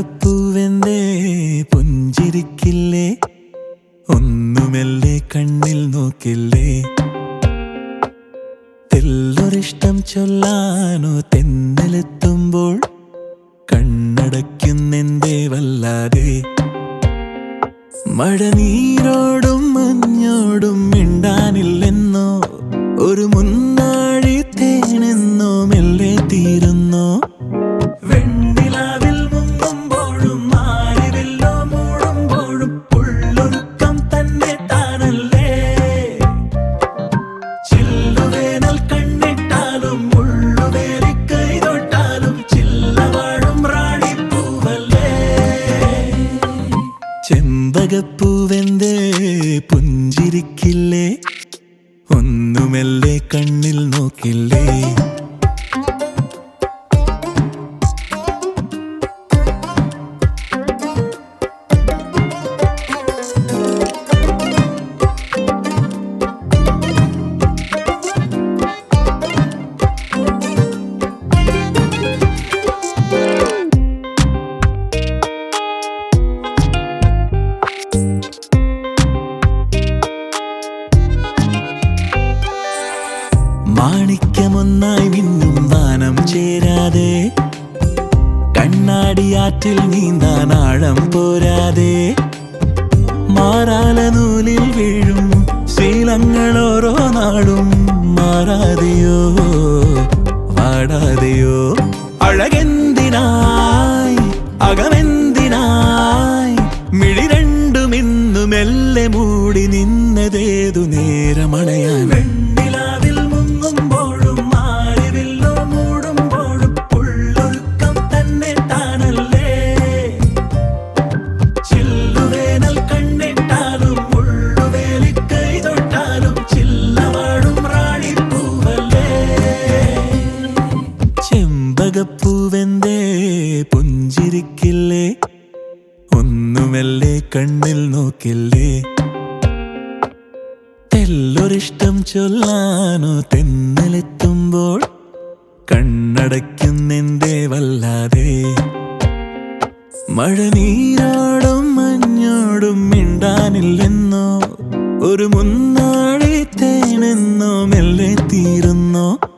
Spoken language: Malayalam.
ചെമ്പകപ്പൂവെന്തേ പുഞ്ചിരിക്കില്ലേ ഒന്നുമെല്ലെ കണ്ണിൽ നോക്കില്ലേ തെല്ലൊരിഷ്ടം ചൊല്ലാനോ തെന്നലെത്തുമ്പോൾ കണ്ണടയ്ക്കുന്നെന്തേ വല്ലാതെ മഴനീരോടും മഞ്ഞോടും മിണ്ടാനില്ലെന്നോ ഒരു മുന്നാഴി തേനെന്നോ മെല്ലെ തീരുന്നോ വെണ്ണിലാവിൽ മുങ്ങുമ്പോഴും മാറിവില്ലോ മൂടുമ്പോഴും ഉള്ളൊരുക്കം തന്നെ താനല്ലേ ചില്ലുവേനൽ കണ്ണിട്ടാലും ഉള്ളുവേലി കൈ തൊട്ടാലും ചില്ലവാഴും റാണിപ്പൂവല്ലേ ചെമ്പകപ്പൂവെന്തേ പുഞ്ചിരിക്കില്ലേ ഒന്നുമെല്ലെ കണ്ണിൽ നോക്കില്ലേ മാണിക്യമൊന്നായി മിന്നും വാനം ചേരാതെ കണ്ണാടിയാറ്റിൽ നീന്താൻ ആഴം പോരാതെ മാറാല നൂലിൽ വീഴും ശീലങ്ങൾ ഓരോ നാളും മാറാതെയോ വാടാതെയോ അഴകെന്തിനായി അകമെന്തിനായി മിഴി രണ്ടും ഇന്നു മെല്ലെ മൂടി നിന്നതേതു നേരമണയാൻ വെണ്ണിലാവിൽ മുങ്ങുമ്പോഴും മാറിവില്ലോ മൂടുമ്പോഴും ഉള്ളൊരുക്കം തന്നെ താനല്ലേ ചില്ലുവേനൽ കണ്ണിട്ടാലും ഉള്ളുവേലി കൈ തൊട്ടാലും ചില്ലവാഴും റാണിപ്പൂവല്ലേ ചെമ്പകപ്പൂവെന്തേ പുഞ്ചിരിക്കില്ലേ ഒന്നുമല്ലേ കണ്ണിൽ നോക്കില്ലേ തെല്ലൊരിഷ്ടം ചൊല്ലാനോ തെന്നലെത്തുമ്പോൾ കണ്ണടയ്ക്കുന്നെന്തേ വല്ലാതെ മഴനീരോടും മഞ്ഞോടും മിണ്ടാനില്ലെന്നോ ഒരു മുന്നാഴി തേനെന്നോ മെല്ലെ തീരുന്നോ